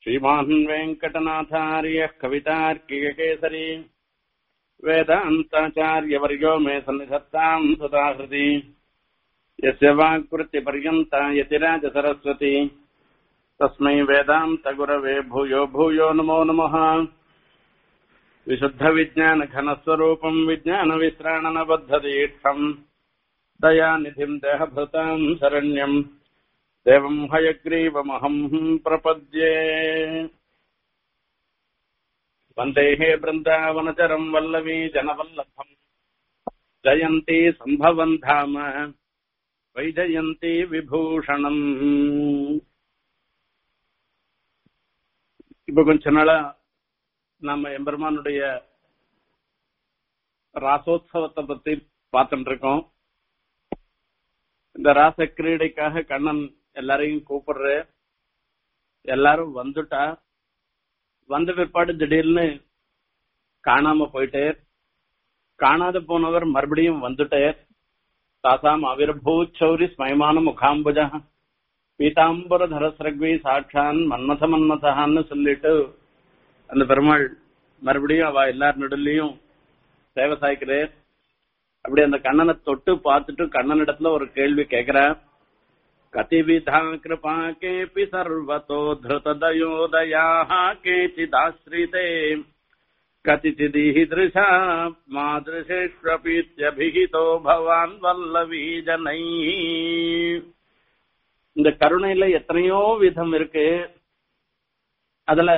श्रीमान् वेङ्कटनाथार्यः कवितार्किककेसरी वेदान्ताचार्यवर्यो मे सन्निधत्ताम् सदाहृति यस्य वाक्कृत्यपर्यन्ता यतिराजसरस्वती तस्मै वेदान्तगुरवे भूयो भूयो नमो नमः विशुद्धविज्ञानघनस्वरूपम् विज्ञानविश्राणनबद्धदीक्षम् दयानिधिम् देहभृताम् शरण्यम् देवम् हयग्रीवमहम् प्रपद्ये वन्देः बृन्दावनचरम् वल्लवी जनवल्लभम् जयन्ती सम्भवन् धाम वैजयन्ती विभूषणम् இப்ப கொஞ்ச நாளா நம்ம எம்பெருமானுடைய ராசோத்சவத்தை பத்தி பார்த்துட்டு இருக்கோம் இந்த ராச கிரீடைக்காக கண்ணன் எல்லாரையும் கூப்பிடுற எல்லாரும் வந்துட்டா வந்த பிற்பாடு திடீர்னு காணாம போயிட்டே காணாத போனவர் மறுபடியும் வந்துட்டே தாசாம் அவிர்பூச்சௌரி ஸ்மயமான முகாம்புஜ பீதாம்பர தரஸ்ரக்வி சாட்சான் மன்மத மன்மதஹான்னு சொல்லிட்டு அந்த பெருமாள் மறுபடியும் அவ எல்லார் நடுலையும் சேவை சாய்க்கிறேன் அப்படி அந்த கண்ணனை தொட்டு பார்த்துட்டு கண்ணனிடத்துல ஒரு கேள்வி கேக்குற கதிவிதா கிருபா கேபி சர்வதோ திருததயோதயா கேச்சிதாஸ்ரிதே கதிச்சிதீதா மாதிருஷேஷ்வபீத்யபிஹிதோ பவான் வல்லவி ஜனை இந்த கருணையில எத்தனையோ விதம் இருக்கு அதுல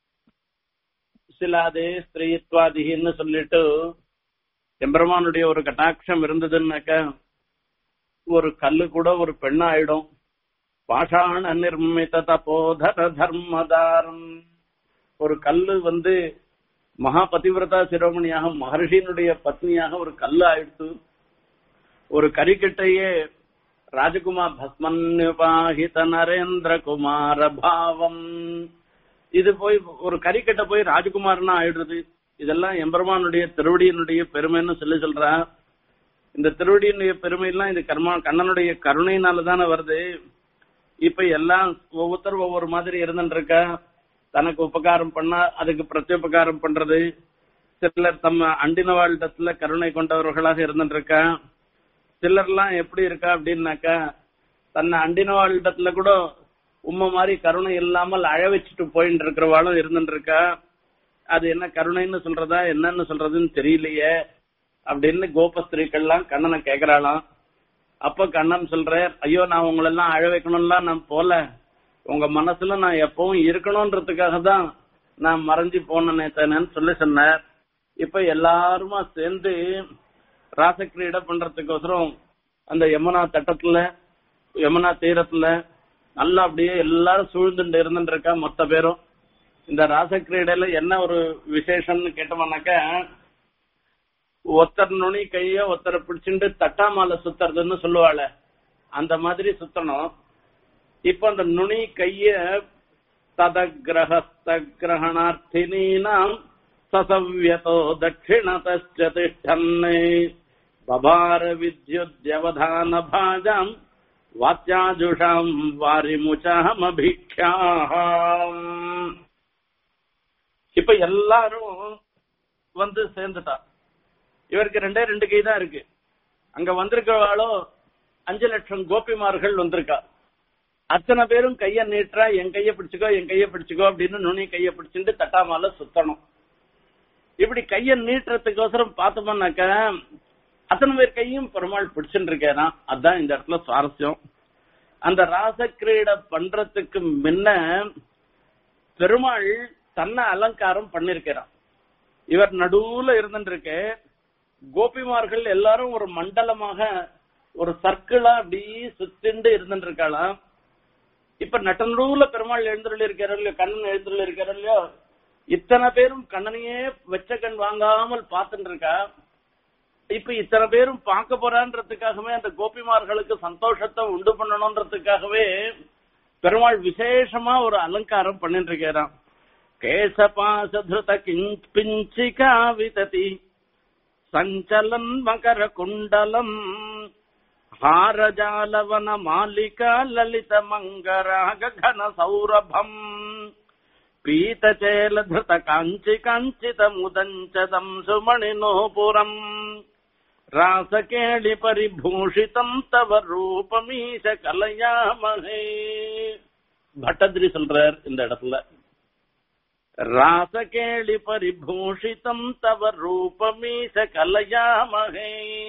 சிலாதே ஸ்திரீத்வாதின்னு சொல்லிட்டு எம்பெருமானுடைய ஒரு கட்டாட்சம் இருந்ததுன்னாக்க ஒரு கல்லு கூட ஒரு பெண்ணா ஆயிடும் பாஷாண நிர்மித தபோதர தர்மதாரம் ஒரு கல்லு வந்து மகா பதிவிரதா சிரோமணியாக மகர்ஷியினுடைய பத்னியாக ஒரு கல்லு ஆயிடுத்து ஒரு கரிக்கட்டையே ராஜகுமார் பஸ்மன்யுபாஹித நரேந்திர குமார பாவம் இது போய் ஒரு கறிக்கட்டை போய் ராஜகுமாரனா ஆயிடுறது இதெல்லாம் எம்பெருமானுடைய திருவடியினுடைய பெருமைன்னு சொல்லி சொல்றா இந்த திருவடியினுடைய பெருமை எல்லாம் இது கர்மா கண்ணனுடைய கருணையினால தானே வருது இப்ப எல்லாம் ஒவ்வொருத்தர் ஒவ்வொரு மாதிரி இருந்துட்டு இருக்கா தனக்கு உபகாரம் பண்ணா அதுக்கு பிரத்யுபகாரம் பண்றது சிலர் தம்ம அண்டின வாழ்டத்துல கருணை கொண்டவர்களாக இருந்துட்டு இருக்கா சிலர்லாம் எப்படி இருக்கா அப்படின்னாக்கா தன்னை அண்டின வாழ்டத்துல கூட உண்மை மாதிரி கருணை இல்லாமல் அழ வச்சுட்டு போயிட்டு இருக்கிறவாளும் இருந்துட்டு இருக்கா அது என்ன கருணைன்னு சொல்றதா என்னன்னு சொல்றதுன்னு தெரியலையே அப்படின்னு கோபஸ்திரீக்கள்லாம் கண்ணனை கேக்குறாளாம் அப்ப கண்ணன் சொல்ற ஐயோ நான் உங்களெல்லாம் அழ வைக்கணும்லாம் நான் போல உங்க மனசுல நான் எப்பவும் இருக்கணும்ன்றதுக்காக தான் நான் மறைஞ்சு போனேன்னு சொல்லி சொன்னார் இப்ப எல்லாருமா சேர்ந்து ராசக்கிரீடை பண்றதுக்கோசரம் அந்த யமுனா தட்டத்துல யமுனா தீரத்துல நல்லா அப்படியே எல்லாரும் சூழ்ந்துட்டு இருந்துட்டு இருக்கா மொத்த பேரும் இந்த ராசக்கிரீடையில என்ன ஒரு விசேஷம்னு கேட்டோம்னாக்க ஒத்தர் நுனி கைய ஒத்தரை பிடிச்சிட்டு தட்டாமால சுத்துறதுன்னு சொல்லுவாள அந்த மாதிரி சுத்தணும் இப்ப அந்த நுனி கைய ததகிரகஸ்த கிரகணார்த்தினீனாம் சசவ்யதோ தட்சிணதச்ச திஷ்டன்னு பபார வித்யுத்யவதான பாஜாம் வாத்தியாஜுஷாம் வாரிமுச்சாமபிக்ஷாம் இப்ப எல்லாரும் வந்து சேர்ந்துட்டா இவருக்கு ரெண்டே ரெண்டு கை தான் இருக்கு அங்க வந்திருக்கவாளோ அஞ்சு லட்சம் கோபிமார்கள் வந்திருக்கா அத்தனை பேரும் கைய நீட்டுறா என் கைய பிடிச்சுக்கோ என் கைய பிடிச்சுக்கோ அப்படின்னு நுனி கைய பிடிச்சிட்டு தட்டாமால சுத்தணும் இப்படி கைய நீட்டுறதுக்கோசரம் பார்த்தோம்னாக்க அத்தனை பேர் கையும் பெருமாள் பிடிச்சுட்டு இருக்கேனா அதான் இந்த இடத்துல சுவாரஸ்யம் அந்த ராசக்கிரீடை பண்றதுக்கு முன்ன பெருமாள் தன்னை அலங்காரம் பண்ணிருக்கிறான் இவர் நடுவுல இருந்துருக்கு கோபிமார்கள் எல்லாரும் ஒரு மண்டலமாக ஒரு சர்க்கிளா அப்படி சுத்திண்டு இருந்துட்டு இருக்காளாம் இப்ப நட்டநடுவுல பெருமாள் எழுந்துள்ள இருக்காரோ இல்லையோ கண்ணன் எழுந்துள்ள இருக்காரோ இல்லையோ இத்தனை பேரும் கண்ணனையே வெச்ச கண் வாங்காமல் பார்த்துட்டு இருக்கா இப்ப இத்தனை பேரும் பார்க்க போறான்றதுக்காகவே அந்த கோபிமார்களுக்கு சந்தோஷத்தை உண்டு பண்ணணும்ன்றதுக்காகவே பெருமாள் விசேஷமா ஒரு அலங்காரம் பண்ணிட்டு இருக்கிறான் கேசபாசதுருத பிஞ்சிகா விததி சஞ்சலன் மகர குண்டலம் हारजालवन मालिका ललित मंगराग घन सौरभम पीतचेलधृत काञ्चि काञ्चितमुदञ्चदम् सुमणिनोपुरम् रासकेळि परिभूषितम् तव रूपमीश கலையாமகே பட்டதிரி சொல்றார் இந்த இடத்துல ராசகேளி பரிபூஷிதம் தவ ரூபமீச கலையாமகே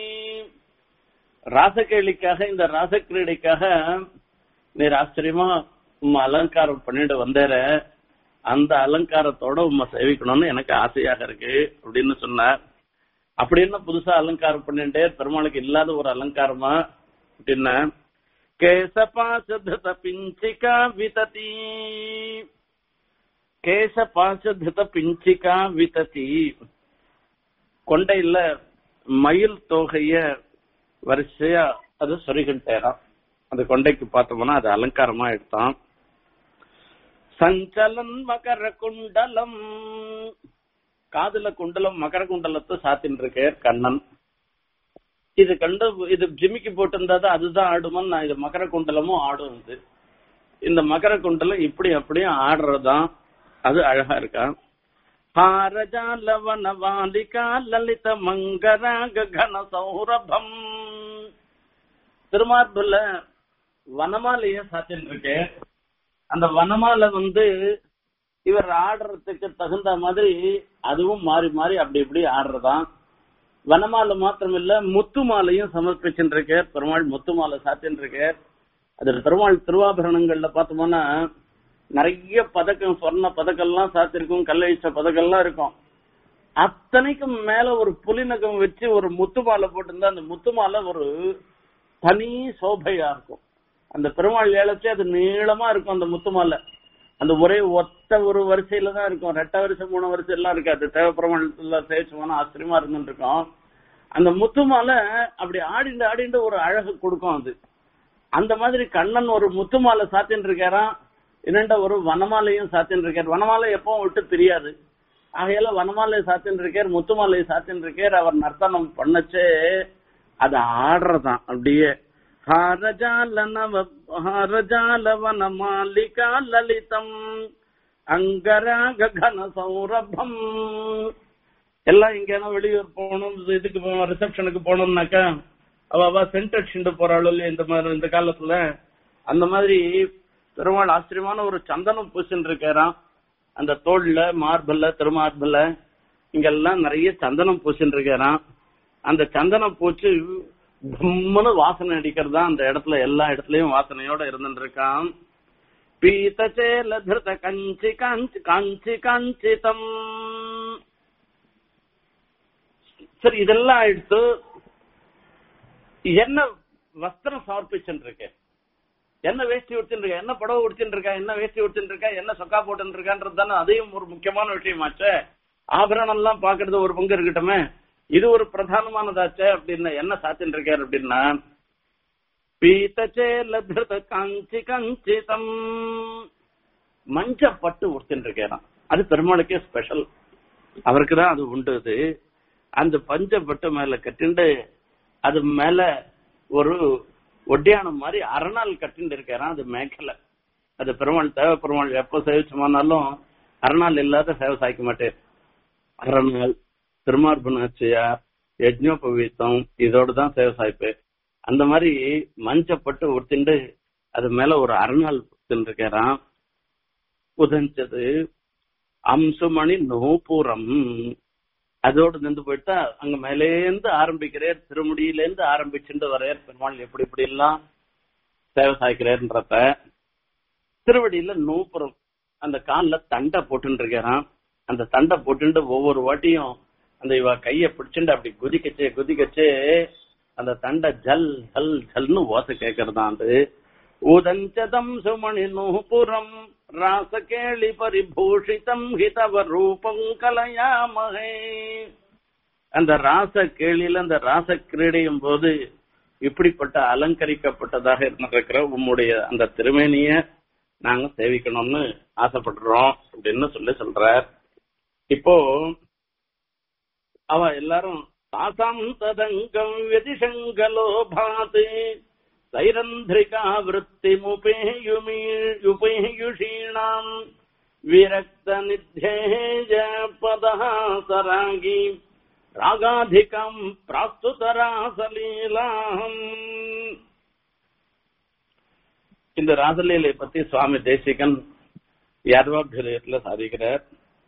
ராசகேளிக்காக இந்த ராசக்கிரீடைக்காக நீர் ஆச்சரியமா உம்ம அலங்காரம் பண்ணிட்டு வந்தேற அந்த அலங்காரத்தோட உம்மை சேவிக்கணும்னு எனக்கு ஆசையாக இருக்கு அப்படின்னு சொன்னார் அப்படி என்ன புதுசா அலங்காரம் பண்ணிட்டே பெருமாளுக்கு இல்லாத ஒரு அலங்காரமா அப்படின்னா கேசபாசத பிஞ்சிகா விததி கேசபாசத பிஞ்சிகா விததி கொண்டையில மயில் தொகைய வரிசையா அது சொருகிட்டேராம் அந்த கொண்டைக்கு பார்த்தோம்னா அது அலங்காரமா எடுத்தான் சஞ்சலன் மகர குண்டலம் காதுல குண்டலம் மகர குண்டலத்தை சாத்தின்னு இருக்கார் கண்ணன் இது கண்டு இது ஜிமிக்கி போட்டிருந்தா அதுதான் ஆடுமன் நான் இது மகர குண்டலமும் ஆடும் இது இந்த மகர குண்டலம் இப்படி அப்படியும் ஆடுறதுதான் அது அழகா இருக்கா ஹாரஜாலவன வாலிகா லலித மங்கராக கன சௌரபம் திருமார்புல வனமாலைய சாத்தின்னு இருக்கு அந்த வனமாலை வந்து இவர் ஆடுறதுக்கு தகுந்த மாதிரி அதுவும் மாறி மாறி அப்படி இப்படி ஆடுறதாம் வனமாலை மாத்திரம் இல்ல முத்து மாலையும் சமர்ப்பிச்சுட்டு இருக்கார் பெருமாள் முத்து மாலை சாத்தின்னு இருக்கார் அது பெருமாள் திருவாபரணங்கள்ல பார்த்தோம்னா நிறைய பதக்கம் சொர்ண பதக்கம்லாம் சாத்திருக்கும் கல்லழிச்ச பதக்கம்லாம் இருக்கும் அத்தனைக்கும் மேல ஒரு புலிநகம் வச்சு ஒரு முத்து மாலை போட்டிருந்தா அந்த முத்து மாலை ஒரு தனி சோபையா இருக்கும் அந்த பெருமாள் ஏழச்சே அது நீளமா இருக்கும் அந்த முத்து மாலை அந்த ஒரே ஒத்த ஒரு வரிசையில தான் இருக்கும் ரெட்ட வரிசை மூணு வரிசை எல்லாம் இருக்காது தேவப்பிரமாணத்துல சேவிச்சோம்னா ஆச்சரியமா இருந்துட்டு இருக்கும் அந்த முத்து மாலை அப்படி ஆடிண்டு ஆடிண்டு ஒரு அழகு கொடுக்கும் அது அந்த மாதிரி கண்ணன் ஒரு முத்து மாலை சாத்தின்னு இருக்காராம் என்னண்ட ஒரு வனமாலையும் சாத்தின்னு இருக்கார் வனமாலை எப்பவும் விட்டு தெரியாது ஆகையால வனமாலை சாத்தின்னு இருக்கார் முத்துமாலை சாத்தின்னு இருக்கார் அவர் நர்த்தனம் பண்ணச்சே அது ஆடுறதான் அப்படியே ஹாரஜால நவ ஹாரஜால வன மாலிகா லலிதம் அங்கராக கன சௌரபம் எல்லாம் எங்கேனா வெளியூர் போகணும் இதுக்கு போகணும் ரிசப்ஷனுக்கு போகணும்னாக்கா அவ அவ சென்ட் அடிச்சுட்டு போறாளோ இல்லையா இந்த மாதிரி இந்த காலத்துல அந்த மாதிரி பெருமாள் ஆச்சரியமான ஒரு சந்தனம் பூசின்னு இருக்காராம் அந்த தோல்ல மார்பல்ல திருமார்பல்ல இங்கெல்லாம் நிறைய சந்தனம் பூசின்னு இருக்காராம் அந்த சந்தனம் பூச்சு கும்முன்னு வாசனை அடிக்கிறதா அந்த இடத்துல எல்லா இடத்துலயும் வாசனையோட இருந்துட்டு இருக்கான் பீதச்சேல திருத கஞ்சி காஞ்சி காஞ்சி காஞ்சிதம் சரி இதெல்லாம் ஆயிடுத்து என்ன வஸ்திரம் சமர்ப்பிச்சுட்டு இருக்கேன் என்ன வேஷ்டி உடுத்தின்னு இருக்கா என்ன புடவை உடுத்தின்னு இருக்கா என்ன வேஷ்டி உடுத்தின்னு இருக்கா என்ன சொக்கா போட்டுன்னு இருக்கான்றது தானே அதையும் ஒரு முக்கியமான விஷயமாச்சே ஆபரணம் எல்லாம் பாக்குறது ஒரு பங்கு இருக்கட்டுமே இது ஒரு பிரதானமானதாச்சே அப்படின்னு என்ன சாத்தின்னு இருக்காரு அப்படின்னா பீத்தச்சே லத்ருத காஞ்சி கஞ்சிதம் மஞ்ச பட்டு உடுத்தின்னு இருக்காராம் அது பெருமாளுக்கே ஸ்பெஷல் அவருக்கு தான் அது உண்டு அது அந்த பஞ்ச பட்டு மேல கட்டிண்டு அது மேல ஒரு ஒட்டியானம் மாதிரி அரணால் கட்டிண்டு இருக்காராம் அது மேக்கல அது பெருமாள் தேவ பெருமாள் எப்ப சேவிச்சோம்னாலும் அரணால் இல்லாத சேவை சாய்க்க மாட்டேன் அரணால் திருமார்பனாச்சியார் யஜ்னோபவீத்தம் இதோட தான் சேவை சாய்ப்பேன் அந்த மாதிரி மஞ்சப்பட்டு உடுத்திண்டு அது மேல ஒரு அரணால் இருக்காராம் உதஞ்சது அம்சுமணி நூபுரம் அதோடு நின்று போயிட்டா அங்க மேலேந்து ஆரம்பிக்கிறார் திருமுடியிலேருந்து ஆரம்பிச்சுட்டு வரையர் பெருமாள் எப்படி இப்படி எல்லாம் சேவை சாய்க்கிறார்ன்றத திருவடியில நூப்புறம் அந்த கால்ல தண்டை போட்டுட்டு இருக்கிறான் அந்த தண்டை போட்டுட்டு ஒவ்வொரு வாட்டியும் அந்த இவ கைய பிடிச்சுட்டு அப்படி குதிக்கச்சே குதிக்கச்சே அந்த தண்டை ஜல் ஜல் ஜல்னு ஓசை கேட்கறதான் அது உதஞ்சதம் சுமணி நூபுரம் ராசகேளி பரிபூஷிதம் ஹிதவ ரூபம் கலையாமகே அந்த ராச கேளியில அந்த ராச கிரீடையும் போது இப்படிப்பட்ட அலங்கரிக்கப்பட்டதாக இருந்திருக்கிற உம்முடைய அந்த திருமேனிய நாங்க சேவிக்கணும்னு ஆசைப்படுறோம் அப்படின்னு சொல்லி சொல்றார் இப்போ அவ எல்லாரும் தாசாம் ததங்கம் வெதிசங்கலோபாத் சைரந்திரிகா விருத்திமுபேயுமீயுபேயுஷீணாம் விரக்த நித்தேஜ பதா சராகி ராகாதிகம் பிராஸ்துதராசலீலாம் இந்த ராசலீலை பத்தி சுவாமி தேசிகன் யார்வாபியத்துல சாதிக்கிறார்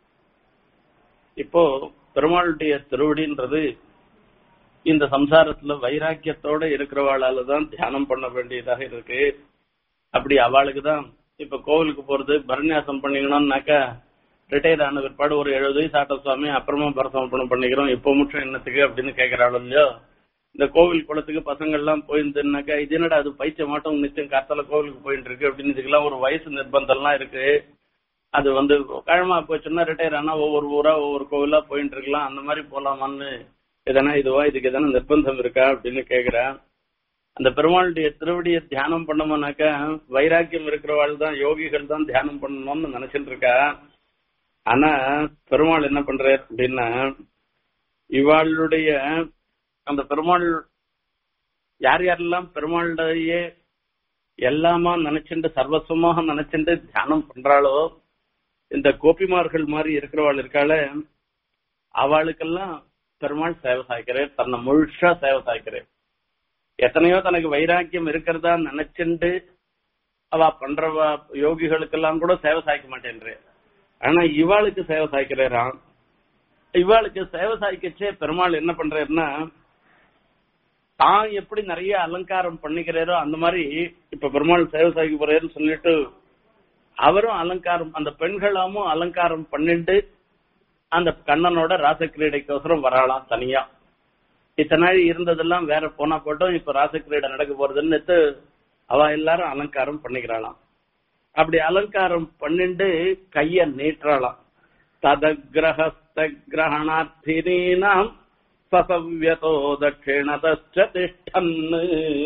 இப்போ பெருமாளுடைய திருவடின்றது இந்த சம்சாரத்துல வைராக்கியத்தோட இருக்கிறவாளால தான் தியானம் பண்ண வேண்டியதாக இருக்கு அப்படி அவளுக்கு தான் இப்ப கோவிலுக்கு போறது பரநியாசம் பண்ணிக்கணும்னாக்கா ரிட்டையர் ஆன பிற்பாடு ஒரு எழுபது வயசு ஆட்ட சுவாமி அப்புறமா பரசமர்ப்பணம் பண்ணிக்கிறோம் இப்போ முற்றம் என்னத்துக்கு அப்படின்னு கேட்கிறாள் இல்லையோ இந்த கோவில் குளத்துக்கு பசங்க எல்லாம் போயிருந்துனாக்கா இது என்னடா அது பைச்ச மாட்டோம் நிச்சயம் காத்தால கோவிலுக்கு போயிட்டு இருக்கு அப்படின்னு இதுக்கெல்லாம் ஒரு வயசு நிர்பந்தம்லாம் இருக்கு அது வந்து கழமா போச்சுன்னா ரிட்டையர் ஆனா ஒவ்வொரு ஊரா ஒவ்வொரு கோவிலா போயிட்டு இருக்கலாம் அந்த மாதிரி போலாமான்னு எதனா இதுவா இதுக்கு எதனா நிர்பந்தம் இருக்கா அப்படின்னு கேக்குறேன் அந்த பெருமாளுடைய திருவடியை தியானம் பண்ணோம்னாக்கா வைராக்கியம் இருக்கிறவாள் தான் யோகிகள் தான் தியானம் பண்ணணும்னு நினைச்சிட்டு இருக்கா ஆனா பெருமாள் என்ன பண்றாரு அப்படின்னா இவாளுடைய அந்த பெருமாள் யார் யாரெல்லாம் பெருமாளுடைய எல்லாமா நினைச்சுட்டு சர்வஸ்வமாக நினைச்சுட்டு தியானம் பண்றாளோ இந்த கோபிமார்கள் மாதிரி இருக்கிறவாள் இருக்காள அவளுக்கெல்லாம் பெருமாள் சேவை சாய்க்கிறேன் தன்னை முழுசா சேவை சாய்க்கிறேன் எத்தனையோ தனக்கு வைராக்கியம் இருக்கிறதா நினைச்சுண்டு அவ பண்றவ யோகிகளுக்கெல்லாம் கூட சேவை சாய்க்க மாட்டேன்றேன் ஆனா இவாளுக்கு சேவை சாய்க்கிறாராம் இவாளுக்கு சேவை சாய்க்கச்சே பெருமாள் என்ன பண்றாருன்னா தான் எப்படி நிறைய அலங்காரம் பண்ணிக்கிறாரோ அந்த மாதிரி இப்ப பெருமாள் சேவை சாய்க்க போறாருன்னு சொல்லிட்டு அவரும் அலங்காரம் அந்த பெண்களாமும் அலங்காரம் பண்ணிட்டு அந்த கண்ணனோட ராசக்கிரீடைக்கோசரம் வராளாம் தனியா இத்தனை நாள் இருந்ததெல்லாம் வேற போனா போட்டோம் இப்ப ராசக்கிரீடை நடக்க போறதுன்னு அவ எல்லாரும் அலங்காரம் பண்ணிக்கிறாளாம் அப்படி அலங்காரம் பண்ணிண்டு கைய நீட்டுறாளாம் ததகிரகஸ்த கிரகணார்த்தினீனாம் சசவ்யதோ தட்சிணதச்ச திஷ்டன்னு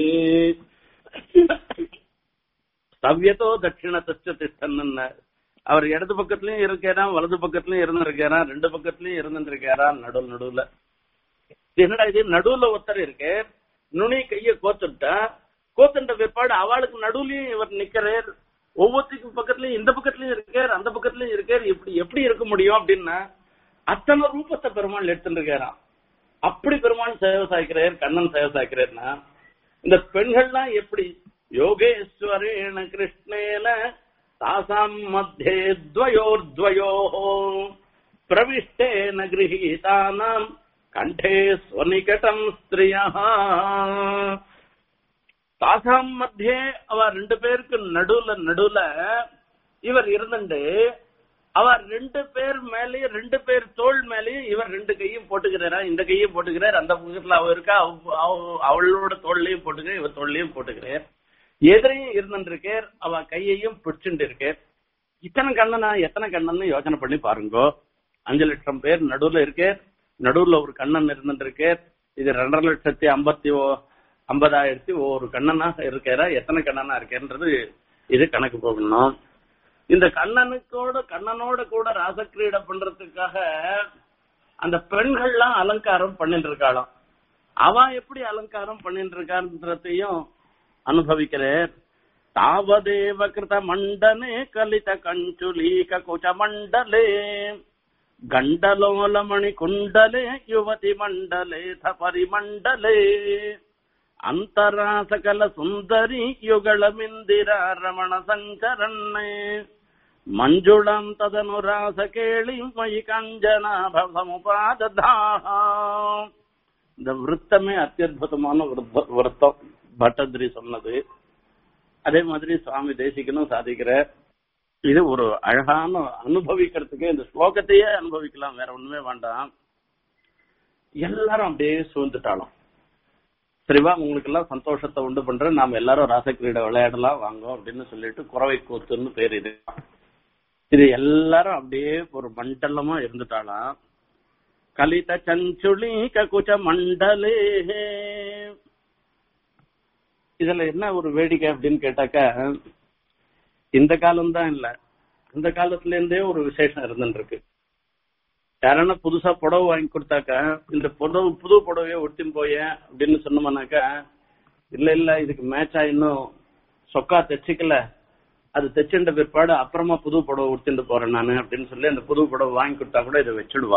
சவ்யதோ தட்சிணதச்ச திஷ்டன்னு அவர் இடது பக்கத்துலயும் இருக்காராம் வலது பக்கத்துலயும் இருந்திருக்காராம் ரெண்டு பக்கத்துலயும் இருந்துருக்காராம் நடுவு நடுவுல என்னடா இது நடுவுல ஒருத்தர் இருக்கு நுனி கைய கோத்துட்டா கோத்துட்ட பிற்பாடு அவளுக்கு நடுவுலயும் இவர் நிக்கிறார் ஒவ்வொருத்துக்கும் பக்கத்துலயும் இந்த பக்கத்துலயும் இருக்கார் அந்த பக்கத்துலயும் இருக்கார் இப்படி எப்படி இருக்க முடியும் அப்படின்னா அத்தனை ரூபத்தை பெருமாள் எடுத்துட்டு இருக்காராம் அப்படி பெருமாள் சேவை சாய்க்கிறார் கண்ணன் சேவை சாய்க்கிறார்னா இந்த பெண்கள்லாம் எப்படி யோகேஸ்வரேன கிருஷ்ணேன தாசாம் மத்தியே துவயோர்த்வயோ பிரவிஷ்டேன கிரகீதானாம் கண்டே ஸ்வனிகடம் ஸ்திரியா தாசாம் மத்தியே அவ ரெண்டு பேருக்கு நடுவுல நடுவுல இவர் இருந்துட்டு அவர் ரெண்டு பேர் மேலயும் ரெண்டு பேர் தோள் மேலயும் இவர் ரெண்டு கையும் போட்டுக்கிறாரா இந்த கையும் போட்டுக்கிறார் அந்த பக்கத்துல அவ இருக்கா அவ- அவ- அவளோட தோல்லையும் போட்டுக்கிறேன் இவர் தோல்லையும் போட்டுக்கிறார் எதிரையும் இருந்துட்டு இருக்கார் அவ கையையும் பிடிச்சுட்டு இருக்கார் இத்தனை கண்ணனா எத்தனை கண்ணன்னு யோசனை பண்ணி பாருங்கோ அஞ்சு லட்சம் பேர் நடுவுல இருக்கார் நடுவுல ஒரு கண்ணன் இருந்துட்டு இருக்கார் இது ரெண்டரை லட்சத்தி ஐம்பத்தி ஓ- ஐம்பதாயிரத்தி ஒரு கண்ணனாக இருக்காரா எத்தனை கண்ணனா இருக்கேன்றது இது கணக்கு போகணும் இந்த கண்ணனுக்கோட கண்ணனோட கூட ராசக்கிரீடை பண்றதுக்காக அந்த பெண்கள்லாம் அலங்காரம் பண்ணிட்டு இருக்காளாம் அவ எப்படி அலங்காரம் பண்ணிட்டு இருக்கான்றதையும் அனுபவிக்கிறேன் தாவதேவ கிருத மண்டனே கலித கஞ்சுலீக குச்ச மண்டலே ಗಂಡಲೋಲಮಣಿ ಕುಂಡಲೆ ಯುವತಿ ಮಂಡಲೆ ಥಪರಿ ಮಂಡಲೆ ಅಂತರ ಸಕಲ ಸುಂದರಿ ಯುಗಳ ಮಿಂದಿರ ರಮಣ ಸಂಚರಣ್ಣೆ ಮಂಜುಳಂ ತದನು ರಾಸ ಕೇಳಿ ಮಯಿ ಕಂಜನಾಭ சமுபாததாக இந்த விருத்தமே அத்தியுதமான விருத்த- விருத்தம் பட்டதிரி சொன்னது அதே மாதிரி சுவாமி தேசிகனும் சாதிக்கிற இது ஒரு அழகான அனுபவிக்கிறதுக்கு இந்த ஸ்லோகத்தையே அனுபவிக்கலாம் வேற ஒண்ணுமே வேண்டாம் எல்லாரும் அப்படியே சூழ்ந்துட்டாலும் சரிவா உங்களுக்கு எல்லாம் சந்தோஷத்தை உண்டு பண்றேன் நாம எல்லாரும் ராசக்கிரீடை விளையாடலாம் வாங்க அப்படின்னு சொல்லிட்டு குறவை கூத்துன்னு பேர் இது இது எல்லாரும் அப்படியே ஒரு மண்டலமா இருந்துட்டாலாம் கலித சஞ்சுளி ககுச்ச மண்டலே இதுல என்ன ஒரு வேடிக்கை அப்படின்னு கேட்டாக்கா இந்த காலம் தான் இல்ல இந்த காலத்துல இருந்தே ஒரு விசேஷம் இருந்துட்டு இருக்கு யாரன்னா புதுசா புடவை வாங்கி கொடுத்தாக்கா இந்த புடவை புது புடவைய ஒட்டின்னு போய அப்படின்னு சொன்னோம்னாக்கா இல்ல இல்ல இதுக்கு மேட்சா இன்னும் சொக்கா தைச்சிக்கல அது தைச்சுண்ட பிற்பாடு அப்புறமா புது புடவை உடுத்திட்டு போறேன் நானு அப்படின்னு சொல்லி அந்த புது புடவை வாங்கி கொடுத்தா கூட இதை வச்சுடுவா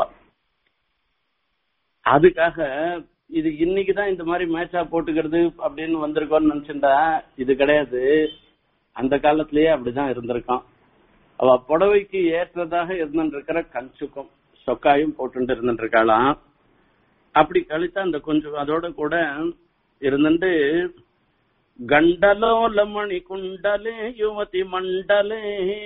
அதுக்காக இது இன்னைக்குதான் இந்த மாதிரி மேட்சா போட்டுக்கிறது அப்படின்னு வந்திருக்கோம்னு நினைச்சுட்டா இது கிடையாது அந்த காலத்திலேயே அப்படிதான் இருந்திருக்கான் அவ புடவைக்கு ஏற்றதாக இருந்துருக்கிற கஞ்சுக்கும் சொக்காயும் போட்டு இருந்துட்டு இருக்காளாம் அப்படி கழித்தா அந்த கொஞ்சம் அதோட கூட இருந்துட்டு கண்டலோலமணி குண்டலே யுவதி மண்டலே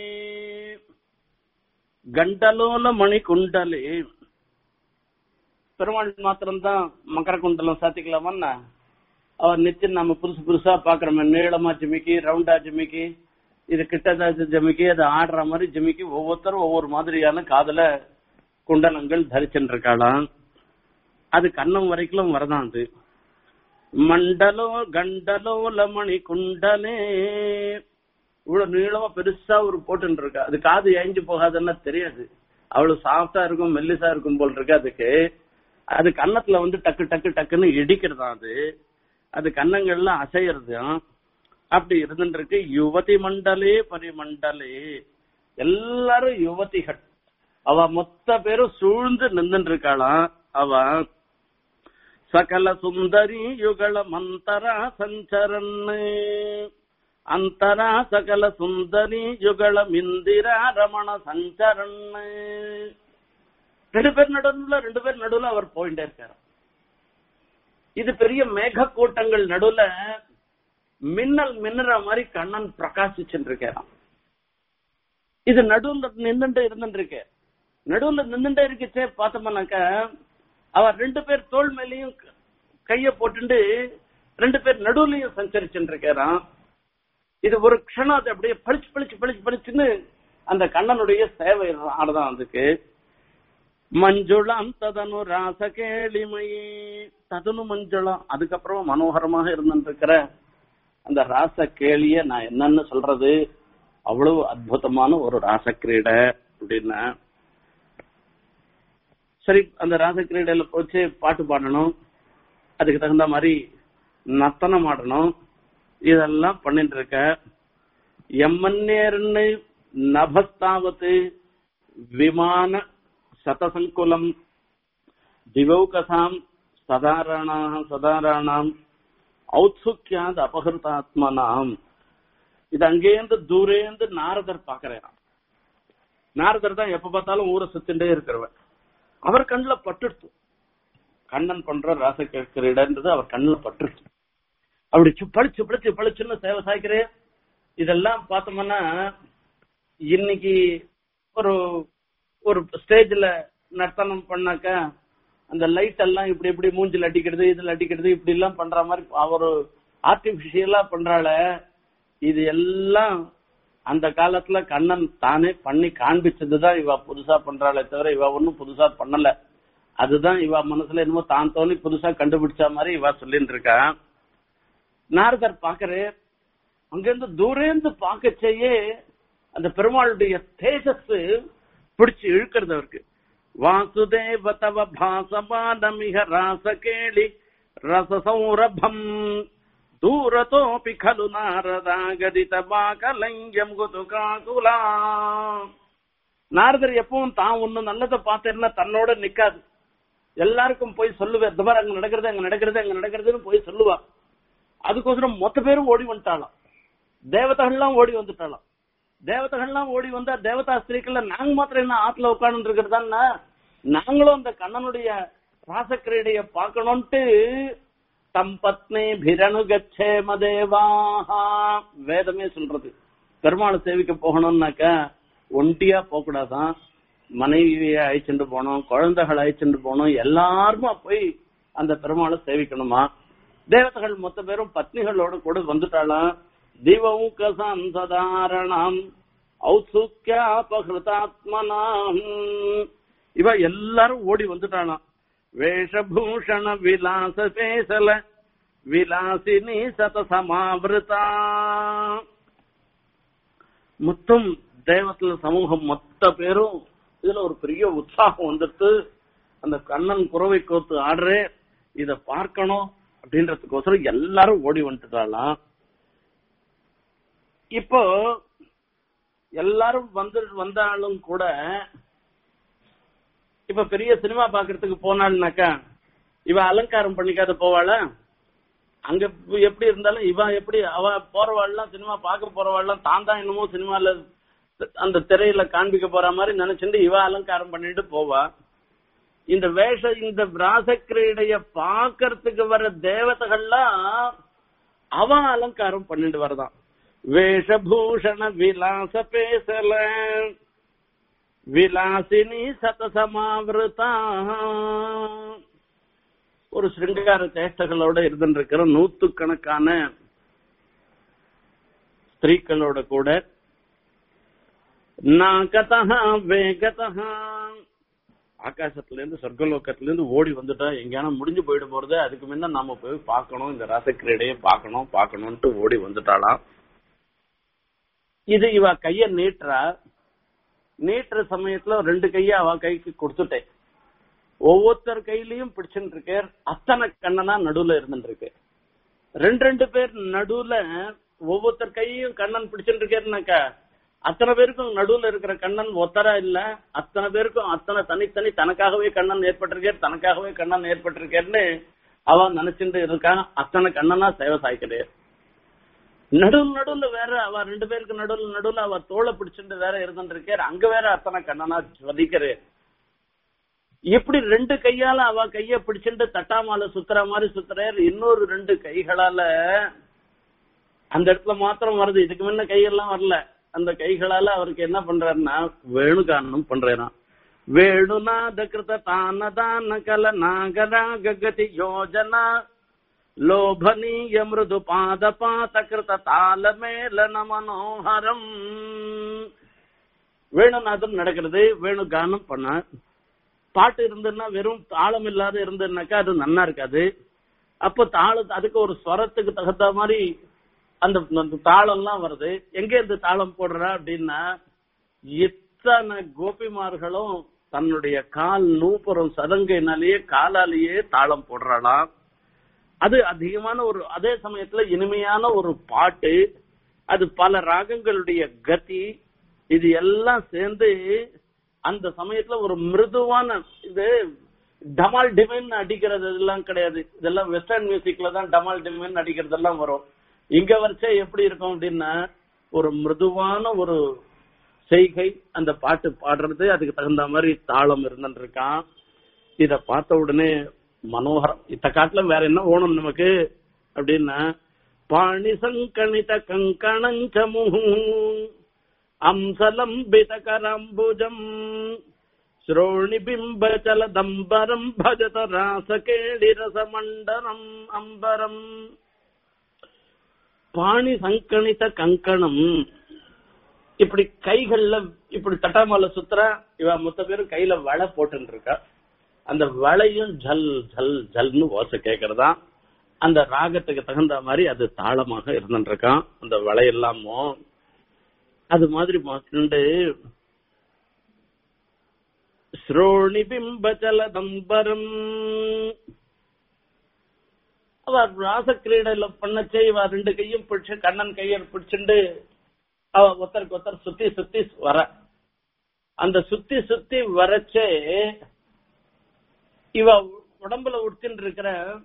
கண்டலோல மணி குண்டலே பெருமாள் மாத்திரம்தான் மகர குண்டலம் சாத்திக்கலாமன்னா அவர் நித்தியம் நம்ம புதுசு புதுசா பாக்குறோமே நீளமா ஜிமிக்கி ரவுண்டா ஜிமிக்கி இது கிட்டதா ஜிமிக்கி அது ஆடுற மாதிரி ஜிமிக்கி ஒவ்வொருத்தரும் ஒவ்வொரு மாதிரியான காதல குண்டலங்கள் தரிச்சுட்டு இருக்காளாம் அது கண்ணம் வரைக்கும் வரதான் அது மண்டலோ கண்டலோ லமணி குண்டலே இவ்வளவு நீளமா பெருசா ஒரு போட்டுன்னு இருக்கா அது காது ஏஞ்சு போகாதுன்னா தெரியாது அவ்வளவு சாஃப்டா இருக்கும் மெல்லிசா இருக்கும் போல் இருக்கு அதுக்கு அது கன்னத்துல வந்து டக்கு டக்கு டக்குன்னு இடிக்கிறதா அது அது கன்னங்கள்லாம் அசையறது அப்படி இருந்துட்டு இருக்கு யுவதி மண்டலே பரிமண்டலே எல்லாரும் யுவதிகள் அவ மொத்த பேரும் சூழ்ந்து நின்றுட்டு இருக்காளாம் அவ சகல சுந்தரி யுகள மந்தரா சஞ்சரன்னு அந்தரா சகல சுந்தரி யுகளம் இந்திரா ரமண சஞ்சரன்னு ரெண்டு பேர் நடுவுல ரெண்டு பேர் நடுவுல அவர் போயிட்டே இருக்காரு இது பெரிய மேக கூட்டங்கள் நடுவுல மின்னல் மின்னுற மாதிரி கண்ணன் பிரகாசிச்சுட்டு இருக்காராம் இது நடுவுல நின்னுட்டு இருந்துட்டு இருக்கு நடுவுல நின்னுட்டே இருக்குச்சே பார்த்தோம்னாக்க அவர் ரெண்டு பேர் தோல் மேலேயும் கைய போட்டுண்டு ரெண்டு பேர் நடுவுலயும் சஞ்சரிச்சுட்டு இருக்காராம் இது ஒரு க்ஷணம் அது அப்படியே பளிச்சு பளிச்சு பளிச்சு பளிச்சுன்னு அந்த கண்ணனுடைய சேவை ஆடுதான் அதுக்கு மஞ்சுளம் ததனு ராச கேளிமயி ததனு மஞ்சுளம் அதுக்கப்புறம் மனோகரமாக இருந்துருக்கிற அந்த ராச கேளிய நான் என்னன்னு சொல்றது அவ்வளவு அற்புதமான ஒரு ராச கிரீடை அப்படின்னா சரி அந்த ராச கிரீடையில போச்சு பாட்டு பாடணும் அதுக்கு தகுந்த மாதிரி நத்தனம் ஆடணும் இதெல்லாம் பண்ணிட்டு இருக்க எம்மன்னேர்னு நபஸ்தாவத்து விமான சதசங்குலம் திவௌகசாம் சதாரணாம் சதாரணாம் ஔத்சுக்கியாத் அபகிருதாத்மனாம் இது அங்கேருந்து தூரேந்து நாரதர் பாக்குறாராம் நாரதர் தான் எப்ப பார்த்தாலும் ஊரை சுத்திண்டே இருக்கிறவன் அவர் கண்ணுல பட்டுடுத்து கண்ணன் பண்ற ராச கிரீடன்றது அவர் கண்ணுல பட்டுருச்சு அப்படி சு- பளிச்சு பளிச்சு பளிச்சுன்னு சேவை சாய்க்கிறே இதெல்லாம் பார்த்தோம்னா இன்னைக்கு ஒரு ஒரு ஸ்டேஜ்ல நர்த்தனம் பண்ணாக்கா அந்த லைட் எல்லாம் இப்படி இப்படி மூஞ்சில அடிக்கிறது இதுல அடிக்கிறது இப்படி எல்லாம் பண்ற மாதிரி அவர் ஆர்டிபிஷியலா பண்றாள இது எல்லாம் அந்த காலத்துல கண்ணன் தானே பண்ணி காண்பிச்சதுதான் இவ புதுசா பண்றாளே தவிர இவ ஒன்னும் புதுசா பண்ணல அதுதான் இவ மனசுல என்னமோ தான் தோணி புதுசா கண்டுபிடிச்ச மாதிரி இவ சொல்லிட்டு இருக்கா நாரதர் பாக்குறே அங்கிருந்து தூரேந்து பார்க்கச்சேயே அந்த பெருமாளுடைய தேஜஸ் பிடிச்சு இழுக்கிறது அவருக்கு வாசுதேவ தவ பாசபானமிக ராச கேளி ரச சௌரபம் தூரத்தோபி खलु நாரதாகதித பாகலங்கம் குதுகாகுலா நாரதர் எப்பவும் தான் ஒண்ணு நல்லதை பார்த்தேன்னா தன்னோட நிக்காது எல்லாருக்கும் போய் சொல்லுவேன் இந்த மாதிரி அங்க நடக்கிறது அங்க நடக்கிறது அங்க நடக்கிறதுன்னு போய் சொல்லுவா அதுக்கோசரம் மொத்த பேரும் ஓடி வந்துட்டாளாம் தேவதைகள்லாம் ஓடி வந்துட்டாளாம் தேவதைகள்லாம் ஓடி வந்தா தேவதா ஸ்திரீக்கள்ல நாங்க மாத்திரம் என்ன ஆத்துல உட்கார்ந்து இருக்கிறதான்னா நாங்களும் அந்த கண்ணனுடைய ராசக்கிரீடைய பார்க்கணும்ட்டு தம் பத்னி பிரனு கச்சேம தேவாஹா வேதமே சொல்றது பெருமாளை சேவிக்க போகணும்னாக்கா ஒண்டியா போக கூடாதான் மனைவியை அழைச்சிட்டு போகணும் குழந்தைகளை அழைச்சிட்டு போகணும் எல்லாருமா போய் அந்த பெருமாளை சேவிக்கணுமா தேவதைகள் மொத்த பேரும் பத்னிகளோட கூட வந்துட்டாளாம் திவௌகசாம் சதாரணம் ஔத்சுக்கியாபகிருதாத்மனாம் இவ எல்லாரும் ஓடி வந்துட்டாளாம் வேஷபூஷண விலாச பேசல விலாசினி சத சமாவிருதா மொத்தம் தேவத்துல சமூகம் மொத்த பேரும் இதுல ஒரு பெரிய உற்சாகம் வந்துட்டு அந்த கண்ணன் குறவை கோத்து ஆடுறே இத பார்க்கணும் அப்படின்றதுக்கோசரம் எல்லாரும் ஓடி வந்துட்டாளாம் இப்போ எல்லாரும் வந்து வந்தாலும் கூட இப்ப பெரிய சினிமா பாக்குறதுக்கு போனாள்னாக்கா இவ அலங்காரம் பண்ணிக்காத போவாளா அங்க எப்படி இருந்தாலும் இவ எப்படி அவ போறவாள்லாம் சினிமா பார்க்க போறவாள்லாம் தான் தான் என்னமோ சினிமால அந்த திரையில காண்பிக்க போற மாதிரி நினைச்சுட்டு இவ அலங்காரம் பண்ணிட்டு போவா இந்த வேஷ இந்த ராசக்கிரீடைய பாக்கறதுக்கு வர தேவதைகள்லாம் அவன் அலங்காரம் பண்ணிட்டு வரதான் வேஷபூஷண விலாச பேசல விலாசினி சதசமாவிருதா ஒரு சிருங்கார சேஷ்டகளோட இருந்துருக்கிற நூத்துக்கணக்கான ஸ்திரீக்களோட கூட நாகதா வேகதா ஆகாசத்துல இருந்து சொர்க்கலோகத்துல இருந்து ஓடி வந்துட்டா எங்கேயான முடிஞ்சு போயிட போறது அதுக்கு முன்ன நாம போய் பார்க்கணும் இந்த ராசக்கிரீடையை பார்க்கணும் பார்க்கணும்ட்டு ஓடி வந்துட்டாளாம் இது இவ கைய நீட்டுறா நீட்டுற சமயத்துல ரெண்டு கைய அவ கைக்கு கொடுத்துட்டேன் ஒவ்வொருத்தர் கையிலயும் பிடிச்சுட்டு இருக்கார் அத்தனை கண்ணனா நடுவுல இருந்துட்டு இருக்கு ரெண்டு ரெண்டு பேர் நடுவுல ஒவ்வொருத்தர் கையையும் கண்ணன் பிடிச்சுட்டு இருக்காருனாக்கா அத்தனை பேருக்கும் நடுவுல இருக்கிற கண்ணன் ஒத்தரா இல்ல அத்தனை பேருக்கும் அத்தனை தனித்தனி தனக்காகவே கண்ணன் ஏற்பட்டிருக்கார் தனக்காகவே கண்ணன் ஏற்பட்டிருக்காருன்னு அவன் நினைச்சுட்டு இருக்கான் அத்தனை கண்ணனா சேவை சாய்க்கிறார் நடுவில் நடுவுல வேற அவ ரெண்டு பேருக்கு நடுவுல நடுவுல அவ தோலை பிடிச்சிட்டு வேற இருந்துட்டு இருக்கார் அங்க வேற அத்தனை கண்ணனா வதிக்கிறார் இப்படி ரெண்டு கையால அவ கைய பிடிச்சிட்டு தட்டாமால சுத்துற மாதிரி சுத்துறார் இன்னொரு ரெண்டு கைகளால அந்த இடத்துல மாத்திரம் வருது இதுக்கு முன்ன கையெல்லாம் வரல அந்த கைகளால அவருக்கு என்ன பண்றாருன்னா வேணுகானம் பண்றாராம் வேணுநாத கிருத தான தான கல நாகராக கதி யோஜனா லோபனீய மிருது பாத பாத கிருத தால மேலன மனோகரம் வேணுநாதம் நடக்கிறது வேணுகானம் பண்ண பாட்டு இருந்ததுன்னா வெறும் தாளம் இல்லாத இருந்ததுனாக்கா அது நன்னா இருக்காது அப்ப தாள அதுக்கு ஒரு ஸ்வரத்துக்கு தகுந்த மாதிரி அந்த அந்த தாளம் எல்லாம் வருது எங்க இருந்து தாளம் போடுறா அப்படின்னா இத்தனை கோபிமார்களும் தன்னுடைய கால் நூப்புறம் சதங்கைனாலேயே காலாலேயே தாளம் போடுறாளாம் அது அதிகமான ஒரு அதே சமயத்துல இனிமையான ஒரு பாட்டு அது பல ராகங்களுடைய கதி இது எல்லாம் சேர்ந்து அந்த சமயத்துல ஒரு மிருதுவான இது டமால் டிமைன் அடிக்கிறது இதெல்லாம் கிடையாது இதெல்லாம் வெஸ்டர்ன் மியூசிக்ல தான் டமால் டிமைன் அடிக்கிறதெல்லாம் வரும் இங்க வரைச்சே எப்படி இருக்கும் அப்படின்னா ஒரு மிருதுவான ஒரு செய்கை அந்த பாட்டு பாடுறது அதுக்கு தகுந்த மாதிரி தாளம் இருந்துட்டு இருக்கான் இத பார்த்த உடனே மனோகரம் இத்த காட்டுல வேற என்ன ஓணும் நமக்கு அப்படின்னா பாணி சங்கணித கங்கணஞ்சமுகு அம்சலம்பித கரம்புஜம் श्रोणिबिम्बचलदम्बरम् भजत रासकेलिरसमण्डलम् अम्बरम् பாணி சங்கணித கங்கணம் இப்படி கைகள்ல இப்படி தட்டாமல சுத்துறா இவ மொத்த பேரும் கையில வலை போட்டு இருக்கா அந்த வளையும் ஜல் ஜல் ஜல்னு ஓசை கேக்குறதா அந்த ராகத்துக்கு தகுந்த மாதிரி அது தாளமாக இருந்துட்டு இருக்கான் அந்த வளையெல்லாமோ அது மாதிரி மாட்டு ஸ்ரோணிபிம்பச்சலதம்பரம் அவ ராசக்கிரீடையில பண்ணச்சே இவ ரெண்டு கையும் பிடிச்சு கண்ணன் கையை பிடிச்சுண்டு அவ ஒருத்தருக்கு ஒருத்தர் சுத்தி சுத்தி வர அந்த சுத்தி சுத்தி வரச்சே இவ உடம்புல உடுத்தின்னு இருக்கிற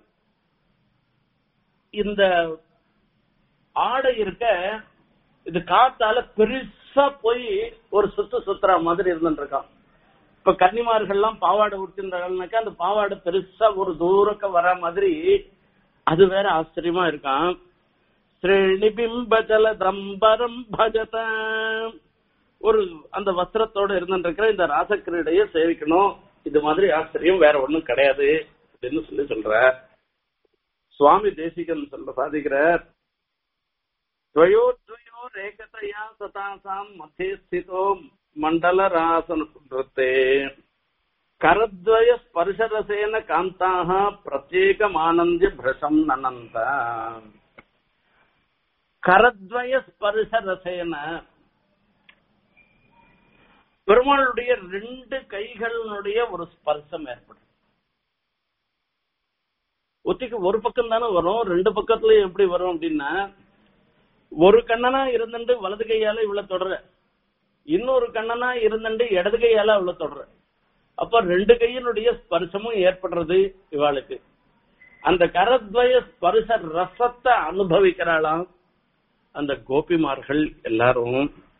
இந்த ஆடை இருக்க இது காத்தால பெருசா போய் ஒரு சுத்து சுத்துற மாதிரி இருந்துட்டு இருக்கான் இப்ப கன்னிமார்கள்லாம் பாவாடை உடுத்தின்றாங்கனாக்கா அந்த பாவாடை பெருசா ஒரு தூரக்க வர மாதிரி அது வேற ஆச்சரியமா இருக்கான் ஸ்ரேணிபிம்பஜல தம்பரம் பஜத ஒரு அந்த வஸ்திரத்தோட இருந்துட்டு இருக்கிற இந்த ராசக்கிரீடைய சேவிக்கணும் இது மாதிரி ஆச்சரியம் வேற ஒண்ணும் கிடையாது அப்படின்னு சொல்லி சொல்ற சுவாமி தேசிகன் சொல்ற சாதிக்கிறார் துவயோத்வயோ ரேகதையா சதாசாம் மத்திய ஸ்திதோ மண்டல ராசனே கரத்வய ஸ்பர்ஷரசேன காந்தாக பிரத்யேகமானந்திய பிரசம் நனந்த கரத்வய ஸ்பர்ஷரசேன பெருமாளுடைய ரெண்டு கைகளினுடைய ஒரு ஸ்பர்சம் ஏற்படும் ஒத்திக்கு ஒரு பக்கம் தானே வரும் ரெண்டு பக்கத்துலயும் எப்படி வரும் அப்படின்னா ஒரு கண்ணனா இருந்துட்டு வலது கையால இவ்வளவு தொடர இன்னொரு கண்ணனா இருந்துட்டு இடது கையால அவளை தொடர அப்ப ரெண்டு கையினுடைய ஸ்பர்சமும் ஏற்படுறது இவாளுக்கு அந்த கரத்வய ஸ்பர்ச ரசத்தை அனுபவிக்கிறாளாம் அந்த கோபிமார்கள் எல்லாரும்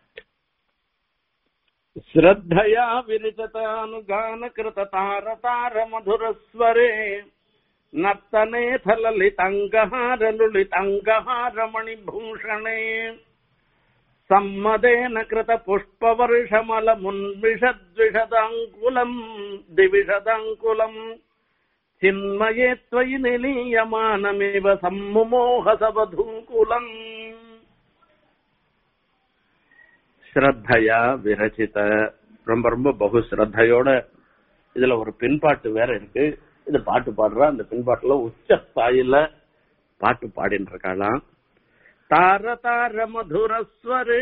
ஸ்ரத்தயா விரிச்சதானுகான கிருத தார தார மதுரஸ்வரே நர்த்தனேத லலிதங்கஹார லுலிதங்கஹார மணிபூஷணே சம்மதேன கிருத புஷ்பவர்ஷமல முன்விஷத்விஷதாங்குலம் திவிஷதாங்குலம் சின்மயே त्वयि நிலீயமானமிவ சம்முமோகசவதூங்குலம் ஸ்ரத்தையா விரச்சித ரொம்ப ரொம்ப பகு ஸ்ரத்தையோட இதுல ஒரு பின்பாட்டு வேற இருக்கு இது பாட்டு பாடுறா அந்த பின்பாட்டுல உச்ச ஸ்தாயில பாட்டு பாடின்னு இருக்காளாம் தார தார மதுரஸ்வரே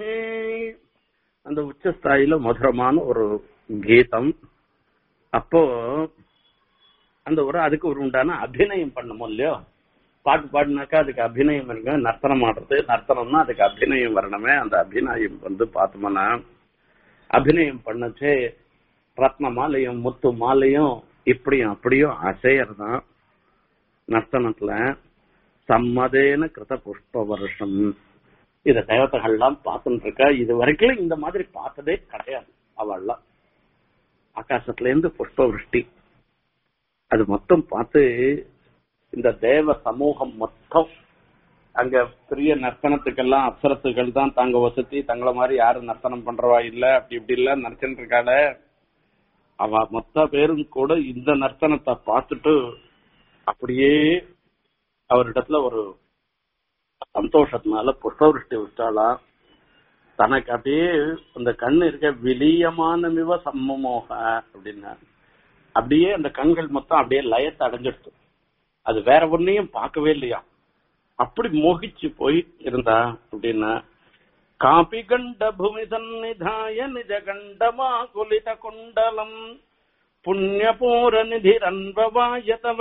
அந்த உச்ச ஸ்தாயில மதுரமான ஒரு கீதம் அப்போ அந்த ஒரு அதுக்கு ஒரு உண்டான அபிநயம் பண்ணணும் இல்லையோ பாட்டு பாடினாக்கா அதுக்கு அபிநயம் இருக்கு நர்த்தனம் ஆடுறது நர்த்தனம்னா அதுக்கு அபிநயம் வரணுமே அந்த அபிநயம் வந்து பார்த்தோம்னா அபிநயம் பண்ணச்சே ரத்ன மாலையும் முத்து மாலையும் இப்படியும் அப்படியும் அசையறதான் நர்த்தனத்துல சம்மதேன கிருத புஷ்ப வருஷம் இத தேவதைகள்லாம் பார்த்துட்டு இருக்கா இது வரைக்கும் இந்த மாதிரி பார்த்ததே கிடையாது அவள்லாம் ஆகாசத்துல இருந்து புஷ்ப விருஷ்டி அது மொத்தம் பார்த்து இந்த தேவ சமூகம் மொத்தம் அங்க பெரிய நர்த்தனத்துக்கெல்லாம் அப்சரத்துகள் தான் தாங்க வசதி தங்கள மாதிரி யாரும் நர்த்தனம் பண்றவா இல்ல அப்படி இப்படி இல்ல நடிச்சுட்டு இருக்காள அவ மொத்த பேரும் கூட இந்த நர்த்தனத்தை பார்த்துட்டு அப்படியே அவரிடத்துல ஒரு சந்தோஷத்தினால புஷ்பவருஷ்டி விட்டாளா தனக்கு அப்படியே அந்த கண்ணு இருக்க விலியமானமிவ சம்மமோக அப்படின்னா அப்படியே அந்த கண்கள் மொத்தம் அப்படியே லயத்தை அடைஞ்சிடுச்சு அது வேற ஒன்னையும் பார்க்கவே இல்லையா அப்படி மோகிச்சு போய் இருந்தா அப்படின்னா காபி கண்ட பூமி சந்நிதாய நிஜ கண்டமா குலித குண்டலம் புண்ணியபூர நிதிரன்பவாயதவ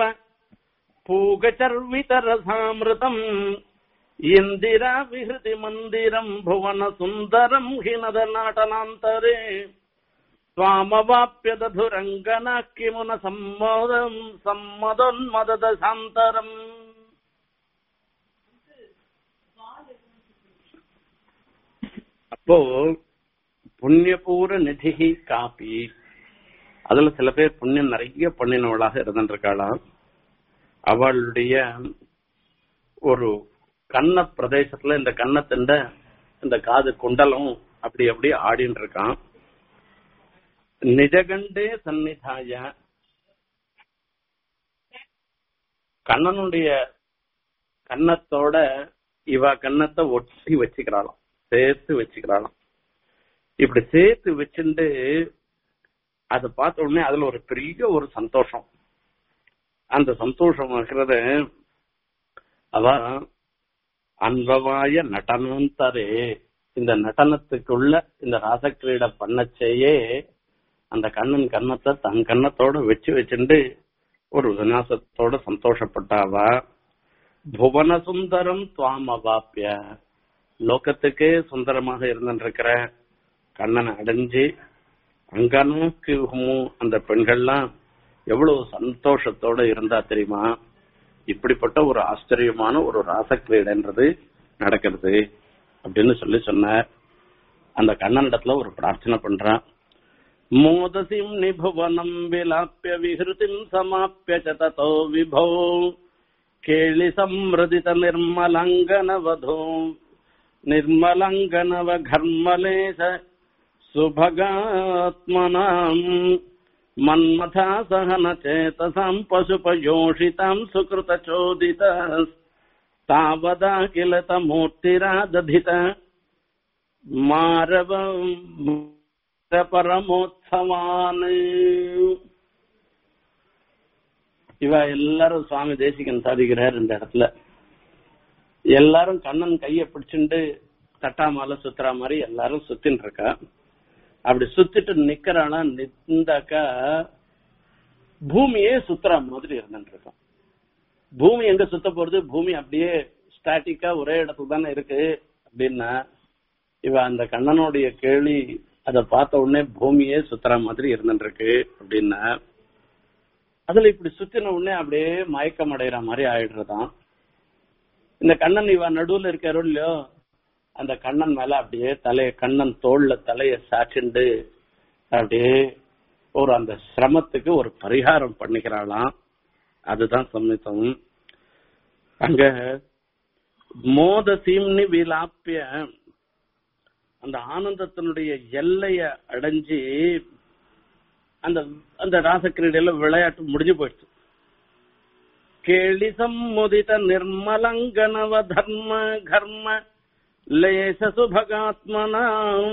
பூகச்சர்விதரசாமிருதம் இந்திரா விஹிருதி மந்திரம் புவன சுந்தரம் ஹினத நாட்டனாந்தரே त्वामवाप्यदधुरङ्गना किमुन सम्मोदम् सम्मदोन्मददशान्तरम् அப்போ புண்ணியபூர நிதிகி காப்பி அதுல சில பேர் புண்ணியம் நிறைய பண்ணினவளாக இருந்திருக்காளாம் அவளுடைய ஒரு கண்ண பிரதேசத்துல இந்த கண்ணத்திண்ட இந்த காது குண்டலம் அப்படி அப்படி ஆடின்னு இருக்கான் நிஜகண்டே சந்நிதாய கண்ணனுடைய கன்னத்தோட இவ கன்னத்தை ஒட்டி வச்சுக்கிறாளாம் சேர்த்து வச்சுக்கிறாளாம் இப்படி சேர்த்து வச்சுட்டு அதை பார்த்த உடனே அதுல ஒரு பெரிய ஒரு சந்தோஷம் அந்த சந்தோஷம் இருக்கிறது அவ அன்பவாய நடனந்தரே இந்த நடனத்துக்குள்ள இந்த ராசக்கிரீட பண்ணச்சேயே அந்த கண்ணன் கன்னத்தை தன் கன்னத்தோட வச்சு வச்சுண்டு ஒரு விநாசத்தோட சந்தோஷப்பட்டாவா புவன சுந்தரம் துவாம் அவாப்பிய லோகத்துக்கே சுந்தரமாக இருந்திருக்கிற கண்ணனை அடைஞ்சு அங்கனோக்கு அந்த பெண்கள்லாம் எவ்வளவு சந்தோஷத்தோட இருந்தா தெரியுமா இப்படிப்பட்ட ஒரு ஆச்சரியமான ஒரு ராசக்கிரீடன்றது நடக்கிறது அப்படின்னு சொல்லி சொன்னார் அந்த கண்ணனிடத்துல ஒரு பிரார்த்தனை பண்றான் मोदसीम् निभुवनम् विलाप्य विहृतिम् समाप्य च ततो विभो केळिसम्मृदित निर्मलङ्गनवधो निर्मलङ्गनवघर्मलेश सुभगात्मनाम् मन्मथा सहनचेतसाम् पशुपयोषिताम् सुकृतचोदित तावदा किल तमूर्तिरादधित मारव பரமோத்சவான் இவ எல்லாரும் சுவாமி தேசிகன் சாதிக்கிறார் இந்த இடத்துல எல்லாரும் கண்ணன் கைய பிடிச்சுட்டு தட்டாமால சுத்துற மாதிரி எல்லாரும் சுத்தின்னு இருக்கா அப்படி சுத்திட்டு நிக்கிறானா நிந்தாக்கா பூமியே சுத்துற மாதிரி இருந்துட்டு இருக்கான் பூமி எங்க சுத்த போறது பூமி அப்படியே ஸ்டாட்டிக்கா ஒரே இடத்துல தானே இருக்கு அப்படின்னா இவ அந்த கண்ணனுடைய கேள்வி அதை பார்த்த உடனே பூமியே சுத்துற மாதிரி இருந்துருக்கு அப்படின்னா அதுல இப்படி சுத்தின உடனே அப்படியே மயக்கம் அடைகிற மாதிரி ஆயிடுறதாம் இந்த கண்ணன் இவ நடுவுல இருக்காரோ இல்லையோ அந்த கண்ணன் மேல அப்படியே தலைய கண்ணன் தோல்ல தலைய சாச்சுண்டு அப்படியே ஒரு அந்த சிரமத்துக்கு ஒரு பரிகாரம் பண்ணிக்கிறாளாம் அதுதான் சம்மித்தம் அங்க மோத சீம்னி விலாப்பிய அந்த ஆனந்தத்தினுடைய எல்லைய அடைஞ்சு அந்த அந்த ராசக்கிரீடையில விளையாட்டு முடிஞ்சு போயிடுச்சு கேளி சம்முதித நிர்மலங்கனவ தர்ம கர்ம லேச சுபகாத்மனாம்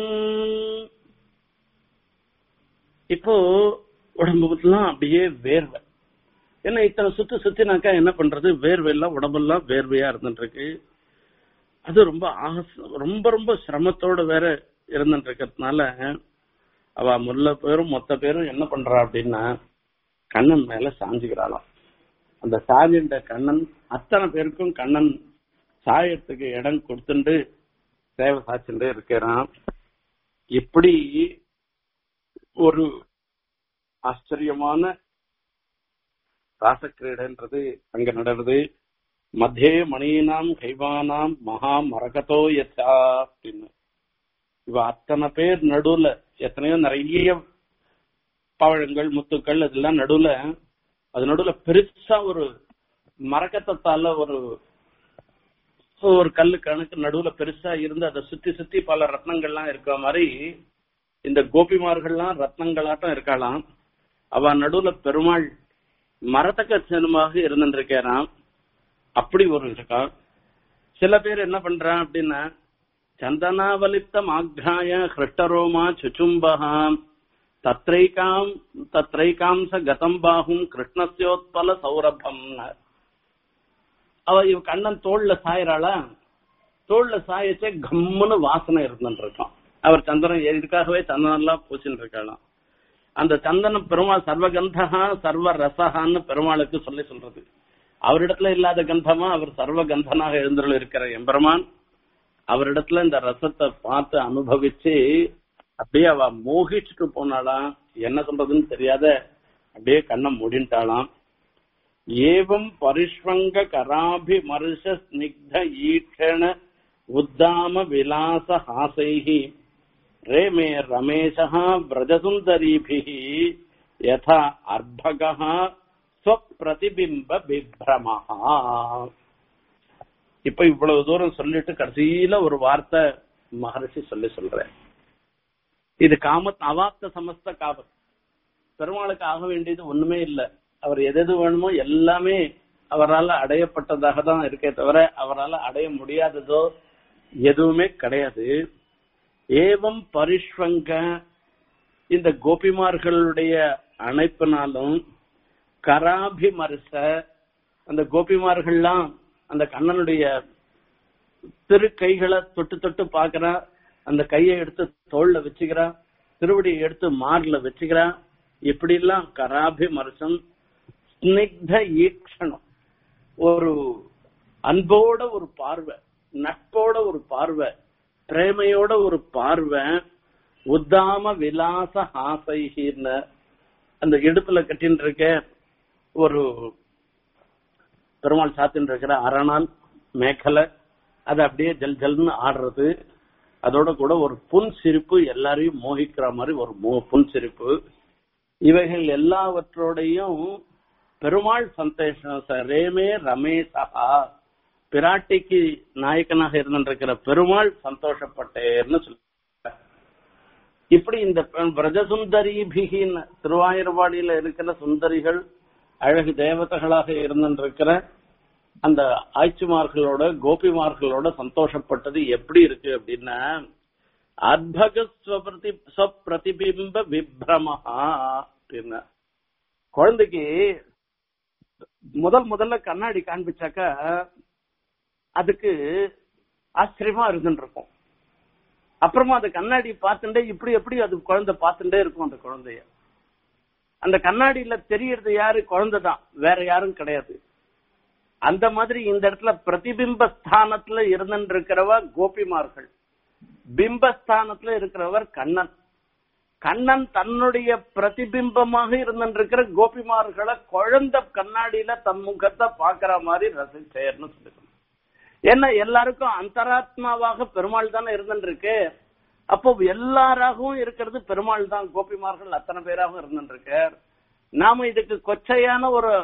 இப்போ உடம்புலாம் அப்படியே வேர்வை ஏன்னா இத்தனை சுத்தி சுத்தினாக்கா என்ன பண்றது வேர்வை எல்லாம் உடம்பெல்லாம் வேர்வையா இருந்துட்டு இருக்கு அது ரொம்ப ஆச- ரொம்ப ரொம்ப சிரமத்தோட வேற இருந்துட்டு இருக்கிறதுனால அவ முல்ல பேரும் மொத்த பேரும் என்ன பண்றா அப்படின்னா கண்ணன் மேல சாஞ்சுக்கிறாளாம் அந்த சாஞ்சின்ற கண்ணன் அத்தனை பேருக்கும் கண்ணன் சாயத்துக்கு இடம் கொடுத்துட்டு சேவை சாச்சுட்டு இருக்கிறான் இப்படி ஒரு ஆச்சரியமான ராசக்கிரீடன்றது அங்க நடருது மத்தியே மணியினாம் கைவானாம் மகா மரகதோ யசா அப்படின்னு இவ அத்தனை பேர் நடுவுல எத்தனையோ நிறைய பழங்கள் முத்துக்கள் அதெல்லாம் நடுவுல அது நடுவுல பெருசா ஒரு மரக்கத்தத்தால ஒரு ஒரு கல்லு கணக்கு நடுவுல பெருசா இருந்து அதை சுத்தி சுத்தி பல ரத்னங்கள்லாம் இருக்கிற மாதிரி இந்த கோபிமார்கள்லாம் ரத்னங்களாட்டம் இருக்கலாம் அவ நடுவுல பெருமாள் மரத்தக்க சின்னமாக இருந்துருக்காராம் அப்படி ஒரு இருக்கா சில பேர் என்ன பண்றான் அப்படின்னா சந்தனாவலிப்தம் ஆக்ராய ஹிருஷ்டரோமா சுச்சும்பகாம் தத்ரைகாம் தத்ரைகாம்ச கதம் பாகும் கிருஷ்ணஸ்யோத்பல சௌரபம் அவ இவ கண்ணன் தோல்ல சாயறாளா தோல்ல சாயச்சே கம்முன்னு வாசனை இருந்துட்டு இருக்கான் அவர் சந்திரன் இதுக்காகவே சந்தனம் எல்லாம் பூச்சின்னு இருக்கலாம் அந்த சந்தன பெருமாள் சர்வகந்தகா சர்வ ரசகான்னு பெருமாளுக்கு சொல்லி சொல்றது அவரிடத்துல இல்லாத கந்தமா அவர் சர்வ கந்தனாக எழுந்துள்ள இருக்கிற எம்பெருமான் அவரிடத்துல இந்த ரசத்தை பார்த்து அனுபவிச்சு அப்படியே அவ மோகிச்சுட்டு போனாளாம் என்ன சொல்றதுன்னு தெரியாத அப்படியே கண்ணை மூடின்ட்டாளாம் ஏவம் பரிஷ்வங்க கராபி மருஷ ஸ்னிக்த ஈட்சண உத்தாம விலாச ஹாசைஹி ரேமே ரமேஷः व्रजसुन्दरीभिः यथा अर्भकः स्वप्रतिबिम्ब விப்ரமः இப்ப இவ்வளவு தூரம் சொல்லிட்டு கடைசியில ஒரு வார்த்தை மகர்ஷி சொல்லி சொல்றேன் இது காமத் அவாப்த சமஸ்த காமத் பெருமாளுக்கு ஆக வேண்டியது ஒண்ணுமே இல்ல அவர் எது எது வேணுமோ எல்லாமே அவரால் அடையப்பட்டதாக தான் இருக்கே தவிர அவரால் அடைய முடியாததோ எதுவுமே கிடையாது ஏவம் பரிஷ்வங்க இந்த கோபிமார்களுடைய அணைப்பினாலும் கராபிமரிச அந்த கோபிமார்கள்லாம் அந்த கண்ணனுடைய திரு கைகளை தொட்டு தொட்டு பாக்குறா அந்த கையை எடுத்து தோல்ல வச்சுக்கிறா திருவடியை எடுத்து மார்ல வச்சுக்கிறா இப்படி எல்லாம் கராபிமர்சம் ஸ்னிக்த ஈக்ஷணம் ஒரு அன்போட ஒரு பார்வை நட்போட ஒரு பார்வை பிரேமையோட ஒரு பார்வை உத்தாம விலாச ஹாசைகின்னு அந்த இடுப்புல கட்டின்னு இருக்க ஒரு பெருமாள் சாத்தின்னு இருக்கிற அரணால் மேக்கலை அது அப்படியே ஜல் ஜல்னு ஆடுறது அதோட கூட ஒரு புன் சிரிப்பு எல்லாரையும் மோகிக்கிற மாதிரி ஒரு மோ- புன் சிரிப்பு இவைகள் எல்லாவற்றோடையும் பெருமாள் சந்தேஷம் ச- ரேமே ரமேசா பிராட்டிக்கு நாயக்கனாக இருந்திருக்கிற பெருமாள் சந்தோஷப்பட்டேர்னு சொல்லி இப்படி இந்த பிரஜசுந்தரிபிகின் திருவாயூர்பாடியில இருக்கிற சுந்தரிகள் அழகு தேவதைகளாக இருந்திருக்கிற அந்த ஆய்ச்சிமார்களோட கோபிமார்களோட சந்தோஷப்பட்டது எப்படி இருக்கு அப்படின்னா அத்பக ஸ்வபிரதி ஸ்வப்பிரதிபிம்ப விப்ரமஹா அப்படின்னா குழந்தைக்கு முதல் முதல்ல கண்ணாடி காண்பிச்சாக்கா அதுக்கு ஆச்சரியமா இருந்துட்டு இருக்கும் அப்புறமா அந்த கண்ணாடி பார்த்துட்டே இப்படி எப்படி அது குழந்தை பார்த்துட்டே இருக்கும் அந்த குழந்தைய அந்த கண்ணாடியில தெரியறது யாரு குழந்தை தான் வேற யாரும் கிடையாது அந்த மாதிரி இந்த இடத்துல பிரதிபிம்ப ஸ்தானத்துல இருந்துட்டு இருக்கிறவ கோபிமார்கள் பிம்பஸ்தானத்துல இருக்கிறவர் கண்ணன் கண்ணன் தன்னுடைய பிரதிபிம்பமாக இருந்திருக்கிற கோபிமார்களை குழந்தை கண்ணாடியில தன் முகத்தை பாக்குற மாதிரி ரசிச்சேர்னு சொல்லிக்கணும் ஏன்னா எல்லாருக்கும் அந்தராத்மாவாக பெருமாள் தானே இருந்துருக்கு அப்போ எல்லாராகவும் இருக்கிறது பெருமாள் தான் கோபிமார்கள் அத்தனை பேராகவும் இருந்துருக்கார் நாம இதுக்கு கொச்சையான ஒரு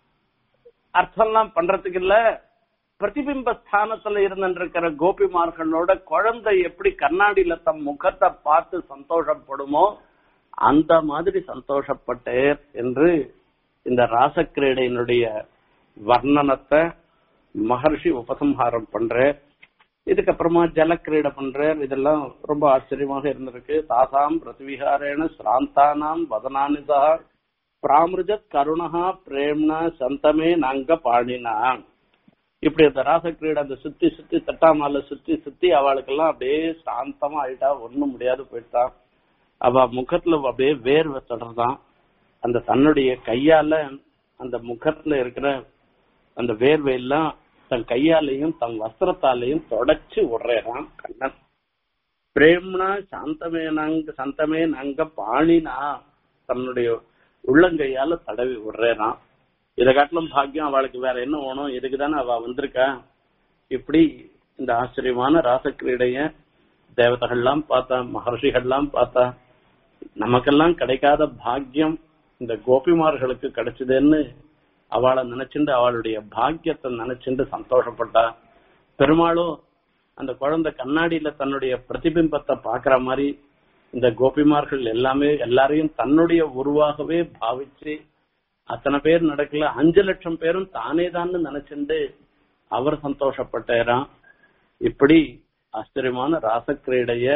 அர்த்தம்லாம் பண்றதுக்கு இல்ல பிரதிபிம்ப ஸ்தானத்துல இருந்திருக்கிற கோபிமார்களோட குழந்தை எப்படி கண்ணாடியில தம் முகத்தை பார்த்து சந்தோஷப்படுமோ அந்த மாதிரி சந்தோஷப்பட்டேர் என்று இந்த ராசக்கிரீடையினுடைய வர்ணனத்தை மகர்ஷி உபசம்ஹாரம் பண்ற இதுக்கப்புறமா ஜலக்கிரீடை பண்றார் இதெல்லாம் ரொம்ப ஆச்சரியமாக இருந்திருக்கு தாசாம் பிரதிவிகாரேன சிராந்தானாம் வதனானிதா பிராமிருஜத் கருணா பிரேம்னா சந்தமே நாங்க பாடினா இப்படி அந்த ராசக்கிரீடை அந்த சுத்தி சுத்தி தட்டாமால சுத்தி சுத்தி அவளுக்கெல்லாம் அப்படியே சாந்தமா ஆயிட்டா ஒண்ணும் முடியாது போயிட்டான் அவ முகத்துல அப்படியே வேர்வை தொடர்தான் அந்த தன்னுடைய கையால அந்த முகத்துல இருக்கிற அந்த வேர்வையெல்லாம் தன் கையாலையும் தன் வஸ்திரத்தாலையும் தொடச்சு விடுறான் கண்ணன் பிரேம்னா சாந்தமே நாங்க சந்தமே நாங்க பாணினா தன்னுடைய உள்ளங்கையால தடவி விடுறான் இதை காட்டிலும் பாக்கியம் அவளுக்கு வேற என்ன வேணும் இதுக்கு தானே அவ வந்திருக்கா இப்படி இந்த ஆச்சரியமான ராசக்கிரீடைய தேவதைகள்லாம் பார்த்தா மகர்ஷிகள்லாம் பார்த்தா நமக்கெல்லாம் கிடைக்காத பாக்கியம் இந்த கோபிமார்களுக்கு கிடைச்சதுன்னு அவளை நினைச்சுண்டு அவளுடைய பாக்கியத்தை நினைச்சுண்டு சந்தோஷப்பட்டா பெருமாளும் அந்த குழந்தை கண்ணாடியில தன்னுடைய பிரதிபிம்பத்தை பாக்குற மாதிரி இந்த கோபிமார்கள் எல்லாமே எல்லாரையும் தன்னுடைய உருவாகவே பாவிச்சு அத்தனை பேர் நடக்கல அஞ்சு லட்சம் பேரும் தானே தான் நினைச்சுண்டு அவர் சந்தோஷப்பட்டாராம் இப்படி ஆச்சரியமான ராசக்கிரீடைய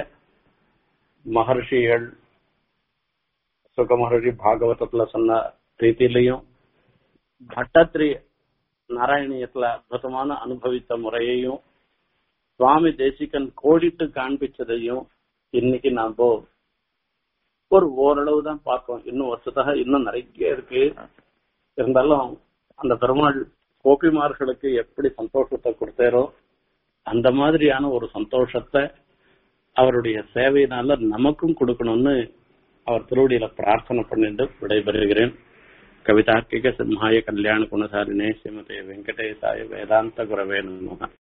மகர்ஷிகள் சுக மகர்ஷி பாகவதத்துல சொன்ன ரீதியிலையும் பட்டத்ரி நாராயணியத்துல அற்புதமான அனுபவித்த முறையையும் சுவாமி தேசிகன் கோடிட்டு காண்பிச்சதையும் இன்னைக்கு நாம ஒரு ஓரளவு தான் பார்க்கோம் இன்னும் வருஷத்தாக இன்னும் நிறைய இருக்கு இருந்தாலும் அந்த பெருமாள் கோபிமார்களுக்கு எப்படி சந்தோஷத்தை கொடுத்தாரோ அந்த மாதிரியான ஒரு சந்தோஷத்தை அவருடைய சேவையினால நமக்கும் கொடுக்கணும்னு அவர் திருவடியில பிரார்த்தனை பண்ணிட்டு விடைபெறுகிறேன் கவிதார்க்கிக சிம்ஹாய கல்யாண குணசாரினே ஸ்ரீமதே வெங்கடேசாய வேதாந்த குரவே நம